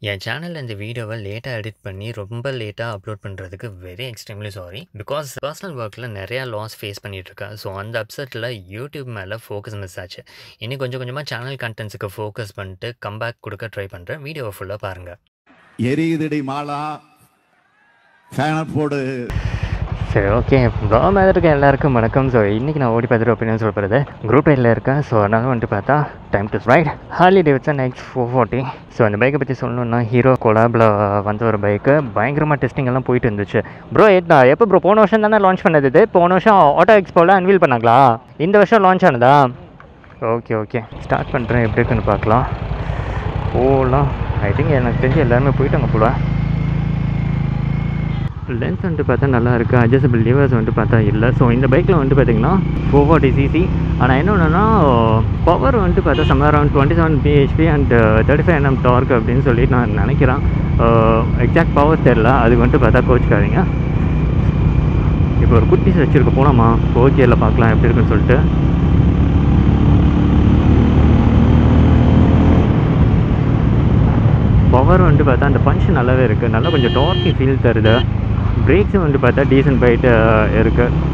என் சேனல்ல இந்த வீடியோவை லேட்டா எடிட் பண்ணி, ரொம்ப லேட்டா அப்லோட் பண்றதுக்கு very extremely sorry. Because personal ஒர்க்ல நெறையா லாஸ் ஃபேஸ் பண்ணிட்டுருக்கேன். ஸோ, அந்த அப்செட்ல யூடியூப் மேல ஃபோக்கஸ் மிஸ் ஆச்சு. இனி கொஞ்சம் கொஞ்சமா சேனல் கன்டென்ட்ஸ்க்கு ஃபோக்கஸ் பண்ணிட்டு கம்பேக் குடுக்க ட்ரை பண்றேன். வீடியோவ ஃபுல்லா பாருங்க. எரியுதடி மாலா ஃபேனை போடு சரி ஓகே. ப்ரோ மேல இருக்க எல்லாருக்கும் வணக்கம். ஸோ, இன்னைக்கு நான் ஓடி பார்த்துட்டு ஒப்பீனியன் சொல்ல போறது. குரூப் ரைட்ல இருக்கேன். ஸோ, அதனால வந்துட்டு பார்த்தா time to ride Harley Davidson X four forty. So, அந்த பைக்கை பற்றி சொல்லணும்னா ஹீரோ கொலாபில் வந்த ஒரு பைக்கு பயங்கரமாக டெஸ்டிங் எல்லாம் போயிட்டு இருந்துச்சு. ப்ரோ எத்தா எப்போ ப்ரோ போன வருஷம் தானே லான்ச் பண்ணது இது போன வருஷம் ஆட்டோ எக்ஸ்போவில் அன்வீல் பண்ணாங்களா இந்த வருஷம் லான்ச் ஆனதா ஓகே ஓகே ஸ்டார்ட் பண்ணுறேன் எப்படி இருக்குன்னு பார்க்கலாம் போகலாம் ஐ திங்க் எனக்கு தெரிஞ்சு எல்லாருமே போயிட்டாங்க போல லென்த் வந்துட்டு பார்த்தா நல்லா இருக்குது அட்ஜஸ்டபிள் லிவர்ஸ் வந்துட்டு பார்த்தா இல்லை ஸோ இந்த பைக்கில் வந்துட்டு பார்த்தீங்கன்னா ஃபோர் ஃபார்ட்டி சிசி ஆனால் என்ன ஒன்றுனா பவர் வந்துட்டு பார்த்தா somewhere around twenty seven BHP and thirty five NM torque அப்படின்னு சொல்லி நான் நினைக்கிறேன் எக்ஸாக்ட் பவர் தெரில அதுக்கு வந்துட்டு பார்த்தா கோச்சிக்காதீங்க இப்போ ஒரு குட்டிஸ் வச்சுருக்க போகலாமா ஓகேல பார்க்கலாம் எப்படி இருக்குன்னு சொல்லிட்டு பவர் வந்துட்டு பார்த்தா அந்த பஞ்ச் நல்லாவே இருக்குது நல்லா கொஞ்சம் டார்க்கி ஃபீல் தருது பிரேக்ஸும் வந்துட்டு பார்த்தா டீசன்ட் போயிட்டு இருக்குது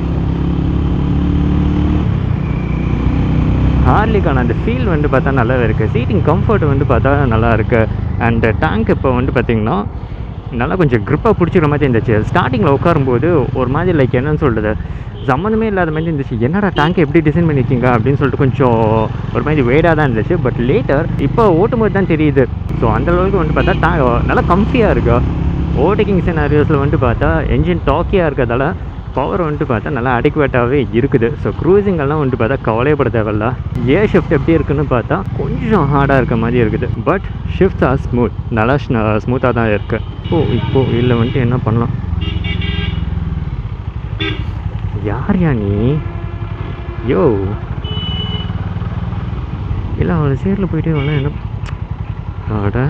ஹார்லிக்கான அந்த ஃபீல் வந்து பார்த்தா நல்லாவே இருக்குது சீட்டிங் கம்ஃபர்ட் வந்து பார்த்தா நல்லா இருக்குது அண்ட் டேங்க் இப்போ வந்து பார்த்திங்கன்னா நல்லா கொஞ்சம் க்ரிப்பாக பிடிச்சிக்கிற மாதிரி இருந்துச்சு ஸ்டார்டிங்கில் உட்காரும்போது ஒரு மாதிரி லைக் என்னன்னு சொல்கிறது சம்மந்தமே இல்லாத மாதிரி இருந்துச்சு என்னடா டேங்க் எப்படி டிசைன் பண்ணியிருக்கீங்க அப்படின்னு சொல்லிட்டு கொஞ்சம் ஒரு மாதிரி வெயிடாக தான் இருந்துச்சு பட் லேட்டர் இப்போ ஓட்டும்போது தான் தெரியுது ஸோ அந்தளவுக்கு வந்து பார்த்தா டே நல்லா கம்ஃபியாக இருக்கு ஓவர்டேக்கிங் சினாரியோஸில் வந்துட்டு பார்த்தா என்ஜின் டாக்கியாக இருக்கிறதால பவர் வந்துட்டு பார்த்தா நல்லா அடிக்குவேட்டாகவே இருக்குது ஸோ க்ரூசிங்கெல்லாம் வந்துட்டு பார்த்தா கவலையப்பட தேவையில்ல ஏ ஷிஃப்ட் எப்படி இருக்குன்னு பார்த்தா கொஞ்சம் ஹார்டாக இருக்க மாதிரி இருக்குது பட் ஷிஃப்ட் ஆர் ஸ்மூத் நல்லா ஸ்மூத்தாக தான் இருக்குது ஓ இப்போது இல்லை வந்துட்டு என்ன பண்ணலாம் யார் யா நீ யோ இல்லை அவளை சேரில் போயிட்டு அவளை என்ன ஆட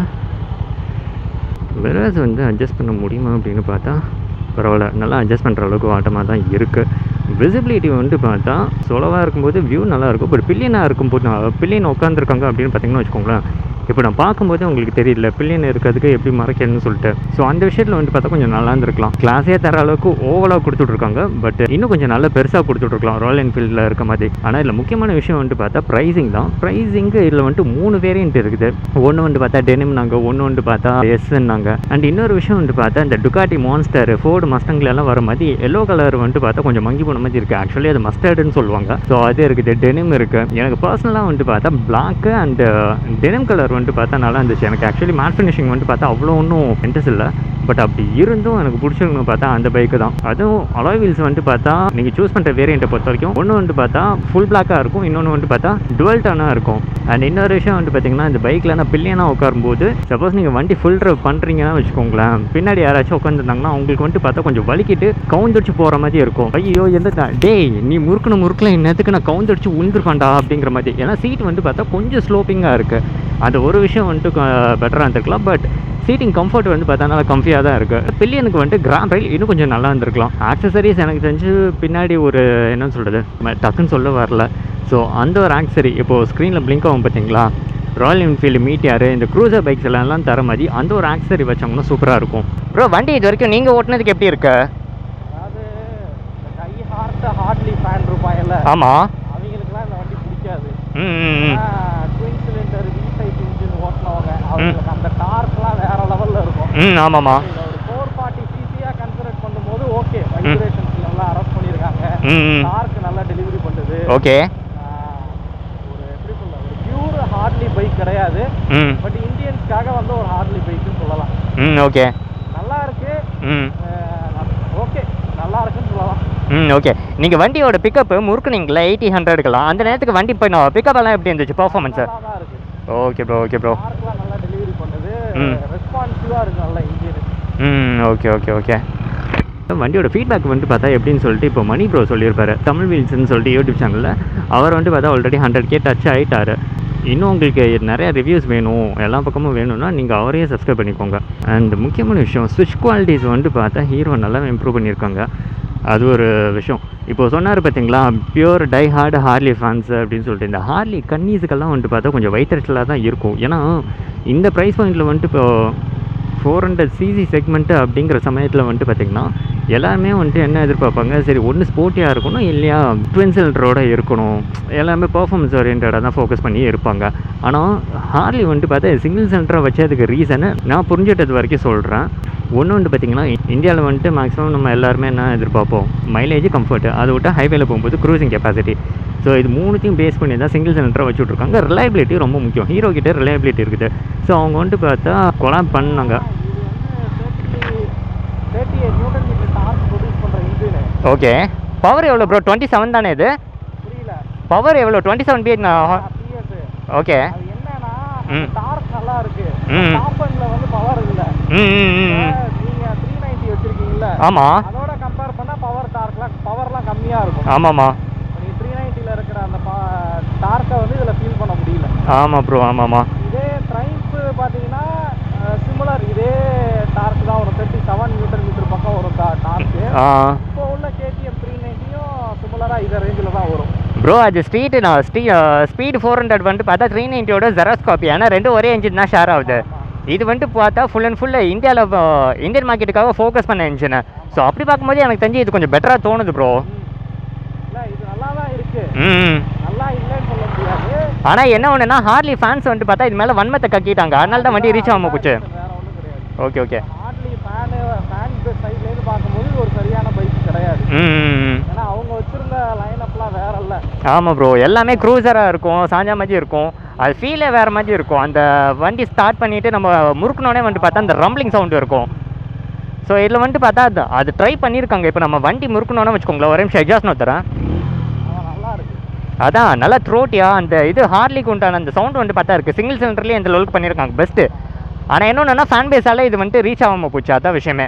விராஸ் வந்து அட்ஜஸ்ட் பண்ண முடியுமா அப்படின்னு பார்த்தா பரவாயில்ல நல்லா அட்ஜஸ்ட் பண்ணுற அளவுக்கு ஆட்டமாக தான் இருக்குது விசிபிலிட்டி வந்துட்டு பார்த்தா சொலவாக இருக்கும்போது வியூ நல்லாயிருக்கும் பட் பில்லியனாக இருக்கும்போது பில்லியன் உட்காந்துருக்காங்க அப்படின்னு பார்த்தீங்கன்னா வச்சுக்கோங்களேன் இப்போ நான் பார்க்கும்போது உங்களுக்கு தெரியல பில்லியன் இருக்கிறதுக்கு எப்படி மறைக்கணும்னு சொல்லிட்டு ஸோ அந்த விஷயத்தில் வந்துட்டு பார்த்தா கொஞ்சம் நல்லா இருந்திருக்கலாம் கிளாஸே தர அளவுக்கு ஓவலாக கொடுத்துட்ருக்காங்க பட் இன்னும் கொஞ்சம் நல்லா பெருசாக கொடுத்துட்ருக்கலாம் ராயல் என்ஃபீல்டில் இருக்க மாதிரி ஆனால் இதில் முக்கியமான விஷயம் வந்துட்டு பார்த்தா ப்ரைஸிங் தான் ப்ரைஸிங்கு இதில் வந்துட்டு மூணு வேரியன்ட் இருக்குது ஒன்று வந்து பார்த்தா டெனிம் நாங்கள் ஒன்று வந்து பார்த்தா எஸ்ன்னாங்க அண்ட் இன்னொரு விஷயம் வந்துட்டு பார்த்தா இந்த டுகாட்டி மான்ஸ்டர் ஃபோர்டு மஸ்டங்கில் எல்லாம் வர மாதிரி எல்லோ கலர் வந்துட்டு பார்த்தா கொஞ்சம் மங்கி போன மாதிரி இருக்குது ஆக்சுவலி அது மஸ்டர்டுன்னு சொல்லுவாங்க ஸோ அது இருக்குது டெனிம் இருக்குது எனக்கு பர்சனலாக வந்துட்டு பார்த்தா பிளாக்கு அண்ட் டெனிம் கலர் வந்துட்டு பார்த்தா நல்லா இருந்துச்சு எனக்கு ஆக்சுவலி மேட் ஃபினிஷிங் வந்துட்டு பார்த்தா அவ்வளோ ஒன்றும் இன்ட்ரெஸ்ட் இல்லை பட் அப்படி இருந்தும் எனக்கு பிடிச்சிருக்கணும் பார்த்தா அந்த பைக்கு தான் அதுவும் அலாய் வீல்ஸ் வந்துட்டு பார்த்தா நீங்கள் சூஸ் பண்ணுற வேரியண்ட்டை பொறுத்த வரைக்கும் ஒன்று வந்துட்டு பார்த்தா ஃபுல் பிளாக்காக இருக்கும் இன்னொன்று வந்துட்டு பார்த்தா டுவெல் டனாக இருக்கும் அண்ட் இன்னொரு விஷயம் வந்துட்டு பார்த்தீங்கன்னா இந்த பைக்கில் நான் பில்லியனாக உட்காரும்போது சப்போஸ் நீங்கள் வண்டி ஃபுல் ட்ரைவ் பண்ணுறீங்கன்னா வச்சுக்கோங்களேன் பின்னாடி யாராச்சும் உட்காந்துருந்தாங்கன்னா அவங்களுக்கு வந்துட்டு பார்த்தா கொஞ்சம் வலிக்கிட்டு கவுந்தடிச்சு போகிற மாதிரி இருக்கும் ஐயோ எந்த டேய் நீ முறுக்குன முறுக்கில் என்னத்துக்கு நான் கவுந்தடிச்சு உந்துருப்பான்டா அப்படிங்கிற மாதிரி ஏன்னா சீட் வந்து பார்த்தா கொஞ்சம் ஸ்லோப்பிங்காக இருக்குது அந்த ஒரு விஷயம் வந்துட்டு பெட்டராக இருந்திருக்கலாம் பட் சீட்டிங் கம்ஃபர்ட் வந்து பார்த்தா நல்லா கம்ஃபியாக தான் இருக்குது பில்லியனுக்கு வந்துட்டு கிராண்ட் ரயில் இன்னும் கொஞ்சம் நல்லா இருந்திருக்கலாம் ஆக்சசரிஸ் எனக்கு தெரிஞ்சு பின்னாடி ஒரு என்ன சொல்கிறது டக்குன்னு சொல்ல வரல ஸோ அந்த ஒரு ஆக்சரி இப்போது ஸ்க்ரீனில் பிளிங்க் ஆகும் பார்த்தீங்களா ராயல் என்ஃபீல்டு மீட்டியார் இந்த க்ரூசர் பைக்ஸ் எல்லாம் தர மாதிரி அந்த ஒரு ஆக்சரி வச்சாங்கன்னா சூப்பராக இருக்கும் ப்ரோ வண்டி இது வரைக்கும் நீங்கள் ஓட்டினதுக்கு எப்படி இருக்கு அதாவது இந்த கை ஹார்ட் ஹார்ட்லி ஃபேன் இருப்பாங்கல்ல ஆமாம் அவங்களுக்குலாம் இந்த வண்டி பிடிக்காது ம் ம், ம் twin cylinder V type engine ஓட்டினவங்க அவங்களுக்கு அந்த டார்க்லாம் வேற லெவலில் இருக்கும் ம் ஆமாம்மா இதில் ஒரு ஃபோர் ஃபார்ட்டி சிசியாக கன்சிடர் பண்ணும்போது ஓகே வைப்ரேஷன்ஸ் எல்லாம் அரெஸ்ட் பண்ணியிருக்காங்க ம் ம் டார்க் நல்லா டெலிவரி பண்ணுது ஓகே ஆஹ், ஒரு எப்படி சொல்ல ஒரு பியூர் ஹார்ட்லி பைக் கிடையாது ம் பட் இந்தியன்ஸ்க்காக வந்து ஒரு ஹார்ட்லி பைக்குன்னு சொல்லலாம் ம் ஓகே நல்லா இருக்கு ம் ஓகே நல்லா இருக்குன்னு சொல்லலாம் ம் ஓகே நீங்கள் வண்டியோட பிக்கப்பு முறுக்குனீங்களா எயிட்டி ஹண்ட்ரடுக்கலாம் அந்த நேரத்துக்கு வண்டி இப்போ பிக்கப் எல்லாம் எப்படி இருந்துச்சு பர்ஃபார்மன்ஸு நல்லா தான் இருக்கு ஓகே ப்ரோ ஓகே ப்ரோ டார்க்லாம் நல்லா டெலிவரி பண்ணுது ம். ரெஸ்பான்சிவாக இருக்கு நல்ல இன்ஜின் ம் ஓகே ஓகே ஓகே வண்டியோட ஃபீட்பேக் வந்து பார்த்தா எப்படின்னு சொல்லிட்டு இப்போ மணி ப்ரோ சொல்லியிருப்பாரு தமிழ் வீல்ஸ்னு சொல்லிட்டு யூடியூப் சேனலில் அவர் வந்து பார்த்தா ஆல்ரெடி ஹண்ட்ரட் கே டச் ஆகிட்டாரு இன்னும் உங்களுக்கு நிறைய ரிவ்யூஸ் வேணும் எல்லா பக்கமும் வேணும்னா நீங்கள் அவரையே சப்ஸ்கிரைப் பண்ணிக்கோங்க அண்ட் முக்கியமான விஷயம் ஸ்விட்ச் குவாலிட்டிஸ் வந்து பார்த்தா ஹீரோ நல்லா இம்ப்ரூவ் பண்ணியிருக்காங்க அது ஒரு விஷயம் இப்போ சொன்னார் பார்த்தீங்களா pure die hard Harley fans அப்படின்னு சொல்லிட்டு இந்த ஹார்லி கன்னீஸுக்கெல்லாம் வந்துட்டு பார்த்தா கொஞ்சம் வயிற்றுச்சலாக தான் இருக்கும் ஏன்னா இந்த ப்ரைஸ் பாயிண்டில் வந்துட்டு இப்போ ஃபோர் ஹண்ட்ரட் சிசி செக்மெண்ட்டு அப்படிங்கிற சமயத்தில் வந்துட்டு பார்த்திங்கன்னா எல்லாருமே வந்துட்டு என்ன எதிர்பார்ப்பாங்க சரி ஒன்று ஸ்போர்ட்டியாக இருக்கணும் இல்லையா ட்வின் சிலிண்டரோட இருக்கணும் எல்லாமே பர்ஃபார்மன்ஸ் ஓரியன்டாக தான் ஃபோக்கஸ் பண்ணி இருப்பாங்க ஆனால் ஹார்லி வந்துட்டு பார்த்தா சிங்கிள் சிலிண்டரை வச்சதுக்கு ரீசனு நான் புரிஞ்சிட்டது வரைக்கும் சொல்கிறேன் ஒன்று வந்துட்டு பார்த்திங்கன்னா இந்தியாவில் வந்துட்டு மேக்ஸிமம் நம்ம எல்லாருமே என்ன எதிர்பார்ப்போம் மைலேஜ் கம்ஃபர்ட் அதை விட்டு ஹைவேல போகும்போது க்ரூசிங் கெப்பாசிட்டி ஸோ இது மூணுத்தையும் பேஸ் பண்ணி தான் சிங்கிள் சிலிண்டரை வச்சு விட்ருக்காங்க ரிலையபிலிட்டி ரொம்ப முக்கியம் ஹீரோ கிட்ட ரிலையபிலிட்டி இருக்குது ஸோ அவங்க வந்துட்டு பார்த்தா கொலாப் பண்ணாங்க thirty eight newton metre torque produce பண்ணுற இன்ஜினு ஓகே பவர் எவ்வளோ ப்ரோ டுவெண்ட்டி செவன் தானே இது புரியல பவர் எவ்வளோ டுவெண்ட்டி செவன் பிஎட் பிஎஸ் ஓகே அது என்னன்னா ம். டார்க் நல்லா இருக்கு ம். டாப் எண்ட்ல வந்து பவர் இல்ல ம் ம் ம் ம் நீங்க த்ரீ நைன்டி வச்சிருக்கீங்கல்ல ஆமாம் அதோட கம்பேர் பண்ணா பவர் டார்க்லாம் பவர்லாம் கம்மியா இருக்கும் ஆமாம்மா நீங்க த்ரீ நைன்ட்டில இருக்கிற அந்த டார்க்கை வந்து இதுல ஃபீல் பண்ண முடியல ஆமாம் ப்ரோ ஆமாம்மா இதே ட்ரைம்ப் பார்த்தீங்கன்னா சிமிலர் இதே டார்க் தான் வரும் தேர்ட்டி செவன் நியூட்டன் மீட்டர் பக்கம் வரும் டார்க்கு ஆ இப்போ உள்ள கேடிஎம் த்ரீ நைன்ட்டியும் சிமிலராக இதே ரேஞ்சில் தான் வரும் ப்ரோ அது ஸ்ட்ரீட்டு நான் ஸ்டீ ஸ்பீடு ஃபோர் ஹண்ட்ரட் வந்துட்டு பார்த்தா த்ரீ நைன்ட்டியோட ஜெராக்ஸ் காப்பி ஏன்னா ரெண்டும் ஒரே இன்ஜின் தான் ஷேர் ஆகுது இது வந்துட்டு பார்த்தா ஃபுல் அண்ட் ஃபுல்லு இந்தியாவில் இந்தியன் மார்க்கெட்டுக்காக ஃபோக்கஸ் பண்ண இன்ஜினு ஸோ அப்படி பார்க்கும்போது எனக்கு தெரிஞ்சு இது கொஞ்சம் பெட்டராக தோணுது ப்ரோ இல்லை இது நல்லா தான் இருக்கு ம் நல்லா இல்லைன்னு சொல்ல முடியாது ஆனால் என்ன ஒன்றுனா ஹார்லி ஃபேன்ஸ் வந்துட்டு பார்த்தா இது மேலே வன்மத்தை கக்கிட்டாங்க அதனால தான் வண்டி ரீச் ஆகாம போச்சு வேற ஒன்றும் கிடையாது ஓகே ஓகே ஹார்ட்லி ஃபேனு ஃபேன் சைட்லேருந்து பார்க்கும்போது இது ஒரு சரியான பைக் கிடையாது ம் ம், ம் ஏன்னா அவங்க வச்சிருந்த லைன் அப்லாம் வேற இல்லை ஆமாம் ப்ரோ எல்லாமே க்ரூசராக இருக்கும் சாஞ்சா மாதிரி இருக்கும் அது ஃபீலே வேறு மாதிரி இருக்கும் அந்த வண்டி ஸ்டார்ட் பண்ணிவிட்டு நம்ம முறுக்குனோடனே வந்துட்டு பார்த்தா அந்த ரம்ப்ளிங் சவுண்டு இருக்கும் ஸோ இதில் வந்துட்டு பார்த்தா அது அது ட்ரை பண்ணியிருக்காங்க இப்போ நம்ம வண்டி முறுக்குனோன்னு வச்சுக்கோங்களேன் ஒரு நிமிஷம் எக்ஸாஸ்ட் நோத்துறேன் அவன் நல்லா இருக்கு அதான் நல்லா த்ரோட்டியா அந்த இது ஹார்லிக்கு உண்டான அந்த சவுண்ட் வந்துட்டு பார்த்தா இருக்குது சிங்கிள் சிலிண்டர்லேயே இந்த லெவலுக்கு பண்ணியிருக்காங்க பெஸ்ட்டு ஆனால் இன்னொன்னா ஃபேன் பேஸால் இது வந்துட்டு ரீச் ஆகாமல் போச்சு அதான் விஷயமே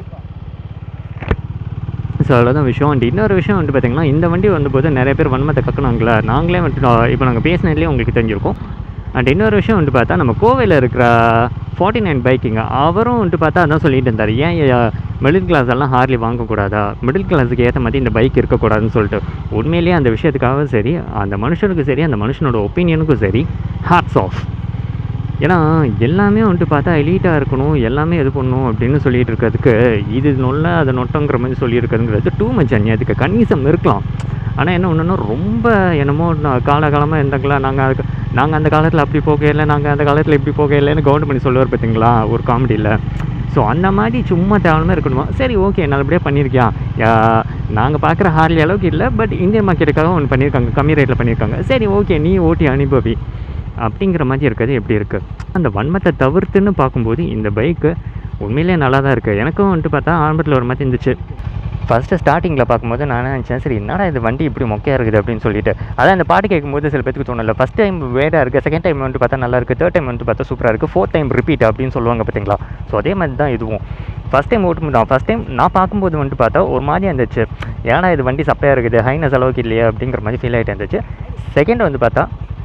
ஸோ அவ்வளோதான் விஷயம் அண்ட் இன்னொரு விஷயம் வந்துட்டு பார்த்தீங்கன்னா இந்த வண்டி வந்தபோது நிறைய பேர் வன்மத்தை கக்குனாங்களா நாங்களே வந்துட்டு இப்போ நாங்கள் பேசினதுலேயே உங்களுக்கு தெரிஞ்சிருக்கும் அண்ட் இன்னொரு விஷயம் வந்துட்டு பார்த்தா நம்ம கோவையில் இருக்கிற ஃபார்ட்டி நைன் பைக்கிங்க அவரும் வந்துட்டு பார்த்தா அதான் சொல்லிட்டு இருந்தார் ஏன் மிடில் கிளாஸ் எல்லாம் ஹார்லி வாங்கக்கூடாதா மிடில் கிளாஸுக்கு ஏற்ற மாதிரி இந்த பைக் இருக்கக்கூடாதுன்னு சொல்லிட்டு உண்மையிலேயே அந்த விஷயத்துக்காகவும் சரி அந்த மனுஷனுக்கும் சரி அந்த மனுஷனோட ஒப்பீனியனுக்கும் சரி ஹார்ட்ஸ் ஆஃப் ஏன்னா எல்லாமே வந்துட்டு பார்த்தா எலீட்டாக இருக்கணும் எல்லாமே இது பண்ணணும் அப்படின்னு சொல்லிட்டு இருக்கிறதுக்கு இது நொல்ல அதை நொட்டங்கிற மாதிரி சொல்லியிருக்கிறதுங்கிறது டூ மச் அண்ணி அதுக்கு கன்னிசம் இருக்கலாம் ஆனால் என்ன ஒன்றுன்னா ரொம்ப என்னமோ நான் காலகாலமாக இருந்தாங்களா நாங்கள் அதுக்கு நாங்கள் அந்த காலத்தில் அப்படி போகையில நாங்கள் அந்த காலத்தில் இப்படி போகையிலன்னு கவுண்ட் பண்ணி சொல்லுவார் பார்த்தீங்களா ஒரு காமெடியில் ஸோ அந்த மாதிரி சும்மா தேவையான இருக்கணுமா சரி ஓகே நல்லபடியாக பண்ணியிருக்கியா நாங்கள் பார்க்குற ஹார்லி அளவுக்கு இல்லை பட் இந்தியன் மார்க்கெட்டுக்காக ஒன்று பண்ணியிருக்காங்க கம்மி ரேட்டில் பண்ணியிருக்காங்க சரி ஓகே நீ ஓட்டி அனுபவி அப்படிங்கிற மாதிரி இருக்கிறது எப்படி இருக்குது அந்த வன்மத்தை தவிர்த்துன்னு பார்க்கும்போது இந்த பைக்கு உண்மையிலேயே நல்லா தான் இருக்குது எனக்கும் வந்துட்டு பார்த்தா ஆரம்பத்தில் ஒரு மாதிரி இருந்துச்சு ஃபஸ்ட்டு ஸ்டார்டிங்கில் பார்க்கும்போது நான் நினச்சேன் சரி என்னடா இது வண்டி இப்படி மொக்கையாக இருக்குது அப்படின்னு சொல்லிட்டு அதான் இந்த பாட்டு கேட்கும்போது சில பேருக்கு தோணல ஃபஸ்ட் டைம் வேடாக இருக்குது செகண்ட் டைம் வந்துட்டு பார்த்தா நல்லா இருக்குது தேர்ட் டைம் வந்துட்டு பார்த்தா சூப்பராக இருக்குது ஃபோர்த் டைம் ரிப்பீட் அப்படின்னு சொல்லுவாங்க பார்த்தீங்களா ஸோ அதே மாதிரி தான் இதுவும் ஃபஸ்ட் டைம் ஓட்டும் தான் ஃபஸ்ட் டைம் நான் பார்க்கும்போது வந்துட்டு பார்த்தா ஒரு மாதிரியாக இருந்துச்சு ஏன்னா இது வண்டி சப்பையாக இருக்குது ஹைனஸ் அளவுக்கு இல்லையா அப்படிங்கிற மாதிரி ஃபீல் ஆகிட்டு இருந்துச்சு செகண்ட் வந்து பார்த்தா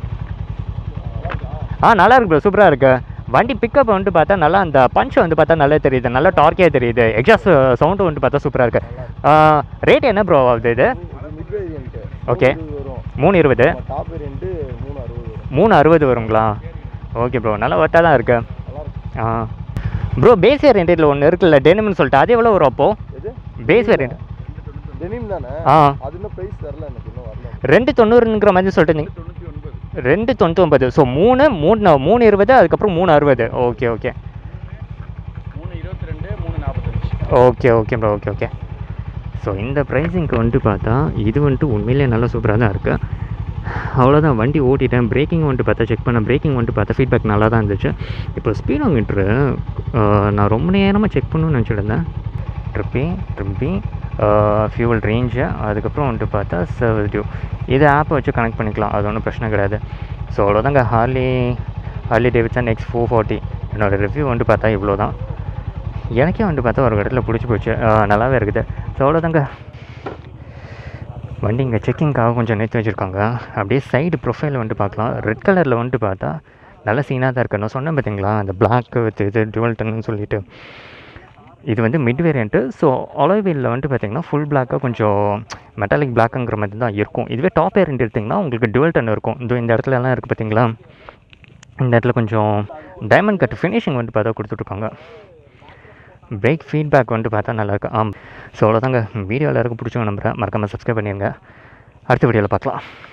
ஆ நல்லா இருக்கு ப்ரோ சூப்பராக இருக்கு வண்டி பிக்கப் வந்துட்டு பார்த்தா நல்லா அந்த பஞ்ச் வந்து பார்த்தா நல்லா தெரியுது நல்லா டார்க்கியாக தெரியுது எக்ஸாஸ்ட் சவுண்டு வந்துட்டு பார்த்தா சூப்பராக இருக்கு ரேட் என்ன ப்ரோ ஆகுது இது மிட் வேரியன்ட் ஓகே வரும் மூணு இருபது டாப் வேரியன்ட் மூணு அறுபது வரும் மூணு அறுபது வருங்களா ஓகே ப்ரோ நல்லா ஒர்த்தாக தான் இருக்கு நல்லா இருக்கும் ஆ ப்ரோ பேஸ் வேரியண்ட்டில் ஒன்று இருக்குல்ல டெனிம்னு சொல்லிட்டு அது எவ்வளோ வரும் அப்போ எது பேஸ் வேரியண்ட் டெனிம் தானே ஆ அது இன்னும் ப்ரைஸ் தரல எனக்கு இன்னும் வரல ரெண்டு தொண்ணூறுங்கிற மாதிரி சொல்லிட்டு இருந்தீங்க ரெண்டு தொண்ணூற்றி ஒன்பது ஸோ மூணு மூணு மூணு இருபது அதுக்கப்புறம் மூணு அறுபது ஓகே ஓகே மூணு இருபத்தி ரெண்டு மூணு நாற்பத்தஞ்சு okay okay bro okay okay so இந்த ப்ரைஸிங்க்கு வந்துட்டு பார்த்தா இது வந்துட்டு உண்மையிலே நல்லா சூப்பராக தான் இருக்குது அவ்வளோதான் வண்டி ஓட்டிட்டேன் பிரேக்கிங் வந்துட்டு பார்த்தா செக் பண்ண பிரேக்கிங் வந்துட்டு பார்த்தா ஃபீட்பேக் நல்லா தான் இருந்துச்சு இப்போ ஸ்பீடோமீட்ரு நான் ரொம்ப நேரமாக செக் பண்ணணும்னு நினச்சிட்டு இருந்தேன் ட்ரிப்பி ட்ரிப்பி ஃபியூவல் ரேஞ்சு அதுக்கப்புறம் வந்துட்டு பார்த்தா சர்வீஸ் டியூ இதை ஆப்பை வச்சு கனெக்ட் பண்ணிக்கலாம் அது ஒன்றும் பிரச்சனை கிடையாது ஸோ அவ்வளோதாங்க Harley Harley Davidson X four forty என்னோடய ரிவ்யூ வந்துட்டு பார்த்தா இவ்வளோ தான் எனக்கே வந்துட்டு பார்த்தா ஒரு இடத்துல பிடிச்சி போச்சு ஆஹ் நல்லாவே இருக்குது ஸோ அவ்வளோதாங்க வண்டி இங்கே செக்கிங்காக கொஞ்சம் நிறுத்தி வச்சுருக்காங்க அப்படியே சைடு ப்ரொஃபைல் வந்துட்டு பார்க்கலாம் ரெட் கலரில் வந்துட்டு பார்த்தா நல்ல சீனாக தான் இருக்குது நான் சொன்னேன் பார்த்தீங்களா அந்த பிளாக் வித் இது டுவெல் டன்னு சொல்லிட்டு இது வந்து மிட் வேரியண்ட்டு ஸோ அலோவீலில் வந்துட்டு பார்த்தீங்கன்னா ஃபுல் பிளாக்காக கொஞ்சம் மெட்டாலிக் பிளாக்குங்கிற மாதிரி தான் இருக்கும் இதுவே டாப் வேரியண்ட் எடுத்திங்கன்னா உங்களுக்கு டுவெல் டன் இருக்கும் இதோ இந்த இடத்துல எல்லாம் இருக்குது பார்த்தீங்களா இந்த இடத்துல கொஞ்சம் டைமண்ட் கட் ஃபினிஷிங் வந்துட்டு பார்த்தா கொடுத்துட்ருக்காங்க பிரேக் ஃபீட்பேக் வந்துட்டு பார்த்தா நல்லாயிருக்கு ஆம் ஸோ அவ்வளோதாங்க வீடியோ எல்லாருக்கும் பிடிச்சவங்க நம்புகிறேன் மறக்காமல் சப்ஸ்கிரைப் பண்ணிடுங்க அடுத்த வீடியோவில் பார்க்கலாம்